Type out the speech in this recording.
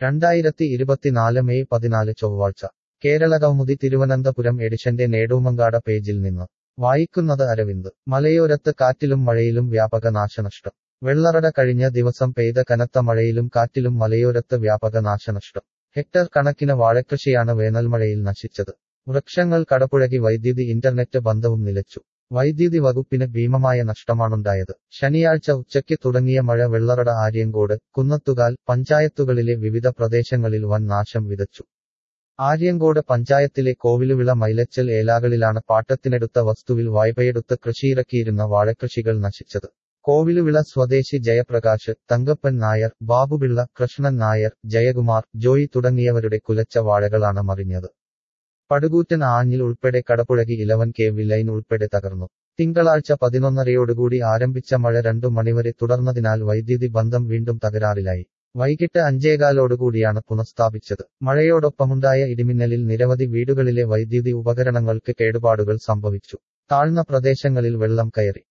രണ്ടായിരത്തി ഇരുപത്തിനാല് മെയ് പതിനാല് ചൊവ്വാഴ്ച കേരള കൗമുദി തിരുവനന്തപുരം എഡിഷന്റെ നേടൂമങ്കാട പേജിൽ നിന്ന് വായിക്കുന്നത് അരവിന്ദ് മലയോരത്ത് കാറ്റിലും മഴയിലും വ്യാപക നാശനഷ്ടം വെള്ളറട കഴിഞ്ഞ ദിവസം പെയ്ത കനത്ത മഴയിലും കാറ്റിലും മലയോരത്ത് വ്യാപക നാശനഷ്ടം ഹെക്ടർ കണക്കിന് വാഴക്കൃഷിയാണ് വേനൽമഴയിൽ നശിച്ചത് വൃക്ഷങ്ങൾ കടപുഴകി വൈദ്യുതി ഇന്റർനെറ്റ് ബന്ധവും നിലച്ചു വൈദ്യുതി വകുപ്പിന് ഭീമമായ നഷ്ടമാണുണ്ടായത് ശനിയാഴ്ച ഉച്ചയ്ക്ക് തുടങ്ങിയ മഴ വെള്ളറട ആര്യങ്കോട് കുന്നത്തുകാൽ പഞ്ചായത്തുകളിലെ വിവിധ പ്രദേശങ്ങളിൽ വൻ നാശം വിതച്ചു ആര്യങ്കോട് പഞ്ചായത്തിലെ കോവിലുവിള മൈലച്ചൽ ഏലാകളിലാണ് പാട്ടത്തിനെടുത്ത വസ്തുവിൽ വായ്പയെടുത്ത് കൃഷിയിറക്കിയിരുന്ന വാഴക്കൃഷികൾ നശിച്ചത് കോവിലുവിള സ്വദേശി ജയപ്രകാശ് തങ്കപ്പൻ നായർ ബാബുപിള്ള കൃഷ്ണൻ നായർ ജയകുമാർ ജോയി തുടങ്ങിയവരുടെ കുലച്ച വാഴകളാണ് മറിഞ്ഞത് പടുകൂറ്റൻ ആഞ്ഞിൽ ഉൾപ്പെടെ കടപുഴകി ഇലവൻ കെ വിലൈൻ ഉൾപ്പെടെ തകർന്നു തിങ്കളാഴ്ച പതിനൊന്നരയോടുകൂടി ആരംഭിച്ച മഴ രണ്ടു മണിവരെ തുടർന്നതിനാൽ വൈദ്യുതി ബന്ധം വീണ്ടും തകരാറിലായി വൈകിട്ട് അഞ്ചേകാലോടുകൂടിയാണ് പുനഃസ്ഥാപിച്ചത് മഴയോടൊപ്പമുണ്ടായ ഇടിമിന്നലിൽ നിരവധി വീടുകളിലെ വൈദ്യുതി ഉപകരണങ്ങൾക്ക് കേടുപാടുകൾ സംഭവിച്ചു താഴ്ന്ന പ്രദേശങ്ങളിൽ വെള്ളം കയറി